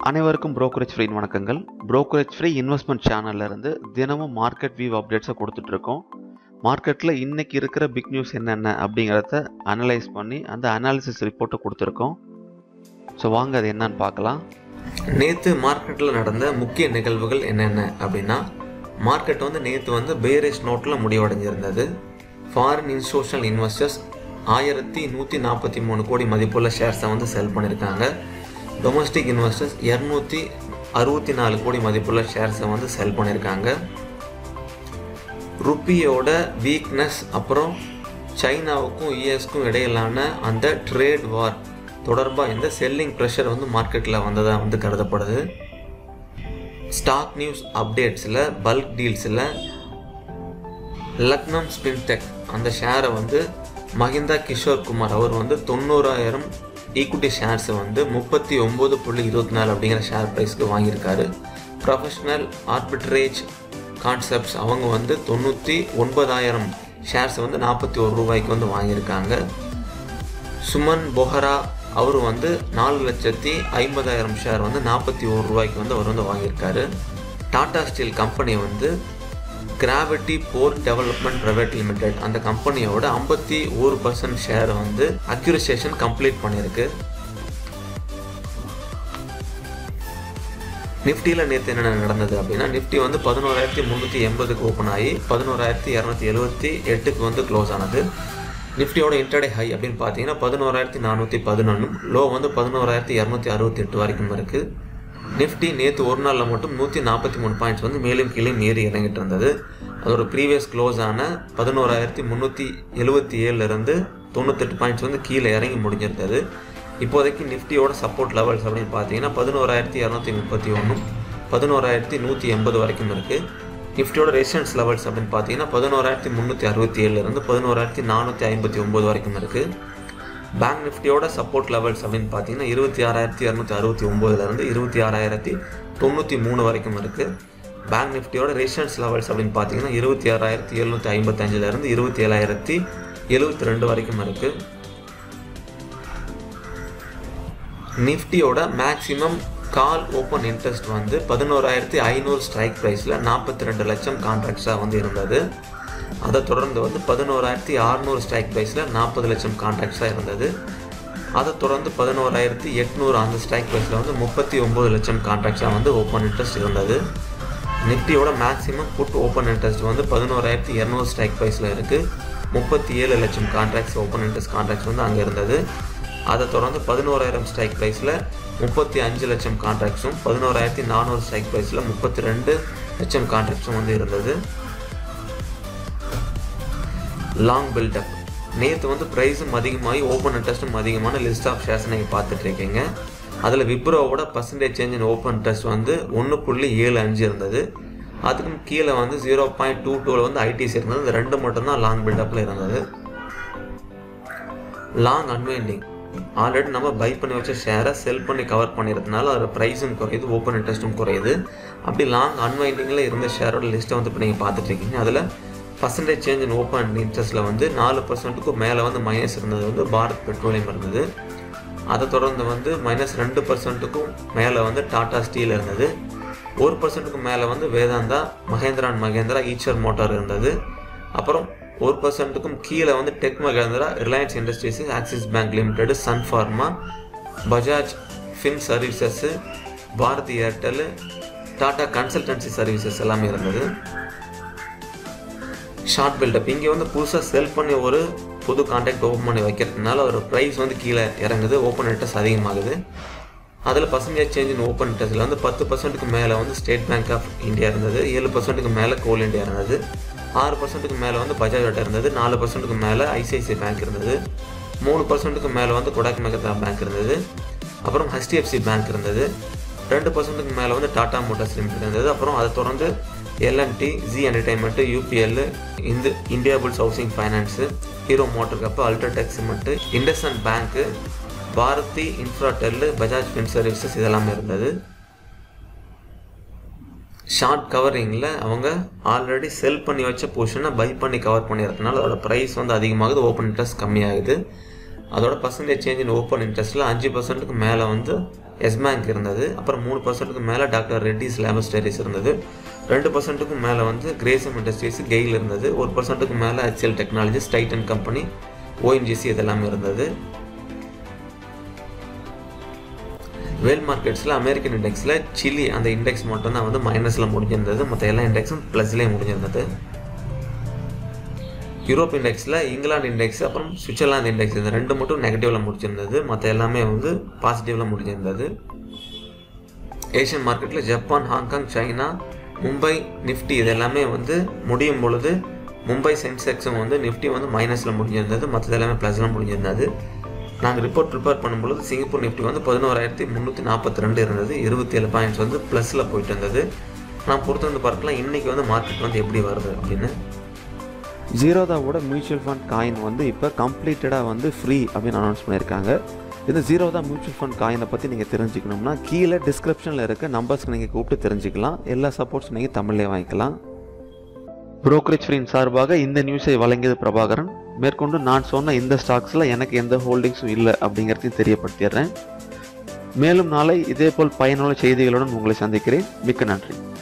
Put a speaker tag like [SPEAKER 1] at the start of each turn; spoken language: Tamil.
[SPEAKER 1] அனைவருக்கும் brokerage ஃப்ரீ வணக்கங்கள் brokerage ஃப்ரீ இன்வெஸ்ட்மெண்ட் சேனல்ல இருந்து தினமும் மார்க்கெட் வியூ அப்டேட்ஸை கொடுத்துட்டு இருக்கோம் மார்க்கெட்டில் இன்னைக்கு இருக்கிற பிக் நியூஸ் என்னென்ன அப்படிங்கிறத அனலைஸ் பண்ணி அந்த அனாலிசிஸ் ரிப்போர்ட்டை கொடுத்துருக்கோம் ஸோ வாங்க அது என்னன்னு பார்க்கலாம்
[SPEAKER 2] நேற்று மார்க்கெட்டில் நடந்த முக்கிய நிகழ்வுகள் என்னென்ன அப்படின்னா மார்க்கெட் வந்து நேற்று வந்து பேரிஷ் நோட்டில் முடிவடைஞ்சிருந்தது ஃபாரின் இன்ஸ்டியூஷனல் இன்வெஸ்டர்ஸ் ஆயிரத்தி நூற்றி நாற்பத்தி மூணு கோடி மதிப்புள்ள ஷேர்ஸை வந்து செல் பண்ணியிருக்காங்க டொமஸ்டிக் இன்வெஸ்டர்ஸ் இரநூத்தி அறுபத்தி நாலு கோடி மதிப்புள்ள ஷேர்ஸை வந்து செல் பண்ணியிருக்காங்க ருப்பியோட வீக்னஸ் அப்புறம் சைனாவுக்கும் யூஎஸ்க்கும் இடையிலான அந்த ட்ரேட் வார் தொடர்பாக இந்த செல்லிங் ப்ரெஷர் வந்து மார்க்கெட்டில் வந்ததாக வந்து கருதப்படுது ஸ்டாக் நியூஸ் அப்டேட்ஸில் பல்க் டீல்ஸில் லக்னம் ஸ்பின்டெக் அந்த ஷேரை வந்து மஹிந்தா கிஷோர் குமார் அவர் வந்து தொண்ணூறாயிரம் ஈக்விட்டி ஷேர்ஸை வந்து முப்பத்தி ஒம்பது புள்ளி இருபத்தி நாலு அப்படிங்கிற ஷேர் ப்ரைஸ்க்கு வாங்கியிருக்காரு ப்ரொஃபஷ்னல் ஆர்பிட்ரேஜ் கான்செப்ட்ஸ் அவங்க வந்து தொண்ணூற்றி ஒன்பதாயிரம் ஷேர்ஸை வந்து நாற்பத்தி ஒரு ரூபாய்க்கு வந்து வாங்கியிருக்காங்க சுமன் பொஹரா அவர் வந்து நாலு லட்சத்தி ஐம்பதாயிரம் ஷேர் வந்து நாற்பத்தி ஒரு ரூபாய்க்கு வந்து அவர் வந்து வாங்கியிருக்காரு டாடா ஸ்டீல் கம்பெனி வந்து gravity port development private limited அந்த கம்பெனியோட ஐம்பத்தி ஒரு பர்சன்ட் ஷேர் வந்து அக்யூரிசேஷன் கம்ப்ளீட் பண்ணியிருக்கு நிஃப்டியில் நேற்று என்னென்ன நடந்தது அப்படின்னா நிஃப்டி வந்து பதினோராயிரத்தி முந்நூற்றி எண்பதுக்கு ஓப்பன் ஆகி பதினோராயிரத்தி இரநூத்தி எழுபத்தி எட்டுக்கு வந்து க்ளோஸ் ஆனது நிஃப்டியோட இன்டர்டே ஹை அப்படின்னு பார்த்தீங்கன்னா பதினோராயிரத்தி நானூற்றி பதினொன்றும் லோ வந்து பதினோராயிரத்தி இரநூத்தி அறுபத்தி எட்டு வரைக்கும் இருக்குது நிஃப்டி நேற்று ஒரு நாளில் மட்டும் நூற்றி நாற்பத்தி மூணு பாயிண்ட்ஸ் வந்து மேலும் கீழே ஏறி இறங்கிட்டு இருந்தது அதோட ப்ரீவியஸ் க்ளோஸ் ஆன பதினோராயிரத்தி முந்நூற்றி எழுபத்தி ஏழுலேருந்து தொண்ணூத்தெட்டு பாயிண்ட்ஸ் வந்து கீழே இறங்கி முடிஞ்சிருந்தது இப்போதைக்கு நிஃப்டியோட சப்போர்ட் லெவல்ஸ் அப்படின்னு பார்த்தீங்கன்னா பதினோராயிரத்தி இரநூத்தி முப்பத்தி ஒன்றும் பதினோராயிரத்தி நூற்றி எண்பது வரைக்கும் இருக்குது நிஃப்டியோட ரெசிஸ்டன்ஸ் லெவல்ஸ் அப்படின்னு பார்த்தீங்கன்னா பதினோராயிரத்தி முந்நூற்றி அறுபத்தி ஏழுலேருந்து பதினோராயிரத்தி நானூற்றி ஐம்பத்தி ஒம்பது வரைக்கும் இருக்குது பேங்க் நிஃப்டியோட சப்போர்ட் லெவல்ஸ் அப்படின்னு பார்த்தீங்கன்னா இருபத்தி ஆறாயிரத்தி இரநூத்தி அறுபத்தி ஒம்போதுலேருந்து இருபத்தி ஆறாயிரத்தி தொண்ணூற்றி மூணு வரைக்கும் இருக்குது பேங்க் நிஃப்டியோட ரெசிஸ்டன்ஸ் லெவல்ஸ் அப்படின்னு பார்த்தீங்கன்னா இருபத்தி ஆறாயிரத்தி எழுநூற்றி ஐம்பத்தஞ்சிலேருந்து இருபத்தி ஏழாயிரத்தி எழுபத்தி ரெண்டு வரைக்கும் இருக்குது நிஃப்டியோட மேக்ஸிமம் கால் ஓப்பன் இன்ட்ரெஸ்ட் வந்து பதினோராயிரத்தி ஐநூறு ஸ்ட்ரைக் ப்ரைஸில் நாற்பத்தி ரெண்டு லட்சம் கான்ட்ராக்ட்ஸாக வந்து இருந்தது அதை தொடர்ந்து வந்து பதினோராயிரத்தி அறநூறு ஸ்ட்ரைக் ப்ரைஸில் நாற்பது லட்சம் கான்ட்ராக்ட்ஸாக இருந்தது அதை தொடர்ந்து பதினோராயிரத்தி எட்நூறு அந்த ஸ்ட்ரைக் ப்ரைஸில் வந்து முப்பத்தி ஒம்பது லட்சம் கான்ட்ராக்ட்ஸாக வந்து ஓப்பன் இன்ட்ரெஸ்ட் இருந்தது நிஃப்டியோட மேக்ஸிமம் புட் ஓப்பன் இன்ட்ரெஸ்ட் வந்து பதினோராயிரத்தி இரநூறு ஸ்ட்ரைக் ப்ரைஸில் இருக்குது முப்பத்தி ஏழு லட்சம் கான்ட்ராக்ட்ஸ் ஓப்பன் இன்ட்ரெஸ்ட் கான்ட்ராக்ட்ஸ் வந்து அங்கே இருந்தது அதை தொடர்ந்து பதினோராயிரம் ஸ்ட்ரைக் ப்ரைஸில் முப்பத்தி அஞ்சு லட்சம் கான்ட்ராக்ட்ஸும் பதினோராயிரத்தி நானூறு ஸ்ட்ரைக் ப்ரைஸில் முப்பத்தி ரெண்டு லட்சம் கான்ட்ராக்ட்ஸும் வந்து இருந்தது லாங் பில்டப் நேற்று வந்து ப்ரைஸும் அதிகமாகி ஓப்பன் இன்ட்ரெஸ்ட்டும் அதிகமான லிஸ்ட் ஆஃப் ஷேர்ஸ் நீங்கள் பார்த்துட்டு இருக்கீங்க அதில் விப்ரோவோட percentage change in open interest வந்து ஒன்று புள்ளி ஏழு அஞ்சு இருந்தது அதுக்கும் கீழே வந்து ஜீரோ பாயிண்ட் டூ டூவில் வந்து ஐடிசி இருந்தது இந்த ரெண்டு மட்டும்தான் லாங் பில்டப்பில் இருந்தது லாங் அன்வைண்டிங் ஆல்ரெடி நம்ம பை பண்ணி வச்ச ஷேரை செல் பண்ணி கவர் பண்ணிடுறதுனால அதோட ப்ரைஸும் குறையுது ஓப்பன் இன்ட்ரெஸ்ட்டும் குறையுது அப்படி லாங் அன்வைண்டிங்கில் இருந்த ஷேரோட லிஸ்ட்டை வந்து இப்போ நீங்கள் பார்த்துட்டு இருக்கீங்க அதில் பர்சன்டேஜ் சேஞ்ச் இன் ஓப்பன் இன்ட்ரெஸ்ட்டில் வந்து நாலு பர்சன்ட்டுக்கும் மேலே வந்து மைனஸ் இருந்தது வந்து பாரத் பெட்ரோலியம் இருந்தது அதை தொடர்ந்து வந்து மைனஸ் ரெண்டு பர்சன்ட்டுக்கும் மேலே வந்து டாடா ஸ்டீல் இருந்தது ஒரு பர்சன்ட்டுக்கும் மேலே வந்து வேதாந்தா மகேந்திரா அண்ட் மகேந்திரா ஈச்சர் மோட்டார் இருந்தது அப்புறம் ஒரு பர்சன்ட்டுக்கும் கீழே வந்து Tech Mahindra Reliance Industries Axis Bank Limited Sun Pharma Bajaj Fin Services Bharti Airtel Tata Consultancy Services எல்லாமே இருந்தது ஷார்ட் பில்டப் இங்கே வந்து புதுசாக செல் பண்ணி ஒரு புது கான்டாக்ட் ஓப்பன் பண்ணி வைக்கிறதுனால அதோட ப்ரைஸ் வந்து கீழே இறங்குது ஓப்பன் இன்ட்ரெஸ்ட் அதிகமாகுது அதில் பர்சன்டேஜ் சேஞ்ச் இன் ஓப்பன் இன்ட்ரெஸ்ட்டில் வந்து பத்து பர்சன்ட்டுக்கு மேலே வந்து ஸ்டேட் பேங்க் ஆஃப் இந்தியா இருந்தது ஏழு பர்சன்ட்டுக்கு மேலே கோல் இந்தியா இருந்தது ஆறு பர்சன்ட்டுக்கு மேலே வந்து பஜாஜ் ஆட்டோ இருந்தது நாலு பர்சன்ட்டுக்கு மேலே ஐசிஐசிஐ பேங்க் இருந்தது மூணு பர்சன்ட்டுக்கு மேலே வந்து கொடாக் மெகதா பேங்க் இருந்தது அப்புறம் ஹெச்டிஎஃப்சி பேங்க் இருந்தது ரெண்டு பர்சன்ட்டுக்கு மேலே வந்து டாடா மோட்டார்ஸ் லிமிடெட் இருந்தது அப்புறம் அதை தொடர்ந்து எல்என்டி ஜி என்டர்டைன்மெண்ட்டு யூபிஎல் இந்த India Bulls Housing Finance Hero Motor Corp UltraTech Cement IndusInd Bank Bharti Infratel Bajaj Fin Services இதெல்லாமே இருந்தது ஷார்ட் கவரிங்கில் அவங்க ஆல்ரெடி செல் பண்ணி வச்ச பொசிஷனை பை பண்ணி கவர் பண்ணிடுறதுனால அதோட ப்ரைஸ் வந்து அதிகமாகுது ஓப்பன் இன்ட்ரெஸ்ட் கம்மியாகுது அதோட பர்சன்டேஜ் சேஞ்ச் இன் ஓப்பன் இன்ட்ரெஸ்ட்டில் அஞ்சு பர்சன்ட்டுக்கு மேலே வந்து எஸ் பேங்க் இருந்தது அப்புறம் மூணு பர்சன்ட்டுக்கு மேலே டாக்டர் ரெட்டிஸ் லேபஸ்டரிஸ் இருந்தது ரெண்டு பர்சன்ட்டுக்கும் மேலே வந்து கிரேசம் இண்டஸ்ட்ரீஸ் கெயில் இருந்தது ஒரு பர்சன்ட்டுக்கு மேலே HCL Technologies Titan Company ONGC இதெல்லாமே இருந்தது வேல் மார்க்கெட்ஸில் அமெரிக்கன் இண்டெக்ஸில் சில்லி அந்த இண்டெக்ஸ் மட்டும் தான் வந்து மைனஸில் முடிஞ்சிருந்தது மற்ற எல்லா இண்டெக்ஸும் ப்ளஸ்லேயே முடிஞ்சிருந்தது யூரோப் இண்டெக்ஸில் இங்கிலாந்து இண்டெக்ஸ் அப்புறம் சுவிட்சர்லாந்து இண்டெக்ஸ் இந்த ரெண்டு மட்டும் நெகட்டிவில் முடிச்சிருந்தது மற்ற எல்லாமே வந்து பாசிட்டிவில் முடிஞ்சிருந்தது ஏஷியன் மார்க்கெட்டில் Japan Hong Kong China Mumbai Nifty இது எல்லாமே வந்து முடியும் பொழுது மும்பை சென்செக்ஸும் வந்து நிஃப்டி வந்து மைனஸில் முடிஞ்சிருந்தது மற்றது எல்லாமே ப்ளஸில் முடிஞ்சிருந்தது நாங்கள் ரிப்போர்ட் ப்ரிப்பேர் பண்ணும்பொழுது சிங்கப்பூர் நிஃப்டி வந்து பதினோராயிரத்தி முந்நூற்றி நாற்பத்தி ரெண்டு இருந்தது இருபத்தி ஏழு பாயிண்ட்ஸ் வந்து ப்ளஸில் போயிட்டு இருந்தது நான் பொறுத்து வந்து பார்க்கலாம் இன்றைக்கி வந்து மார்க்கெட் வந்து எப்படி வருது அப்படின்னு
[SPEAKER 1] ஜீரோதாவோட மியூச்சுவல் ஃபண்ட் காயின் வந்து இப்போ கம்ப்ளீட்டடாக வந்து ஃப்ரீ அப்படின்னு அனௌன்ஸ் பண்ணியிருக்காங்க இந்த ஜீரோதா மியூச்சுவல் ஃபண்ட் காயினை பற்றி நீங்கள் தெரிஞ்சுக்கணும்னா கீழே டிஸ்கிரிப்ஷனில் இருக்க நம்பர்ஸ்க்கு நீங்கள் கூப்பிட்டு தெரிஞ்சுக்கலாம் எல்லா சப்போர்ட்ஸும் நீங்கள் தமிழ்லேயே வாங்கிக்கலாம் brokerage ஃப்ரீன் சார்பாக இந்த நியூஸை வழங்கியது பிரபாகரன் மேற்கொண்டு நான் சொன்ன இந்த ஸ்டாக்ஸில் எனக்கு எந்த ஹோல்டிங்ஸும் இல்லை அப்படிங்கிறதையும் தெரியப்படுத்திடுறேன் மேலும் நாளை இதேபோல் பயனுள்ள செய்திகளுடன் உங்களை சந்திக்கிறேன் மிக்க நன்றி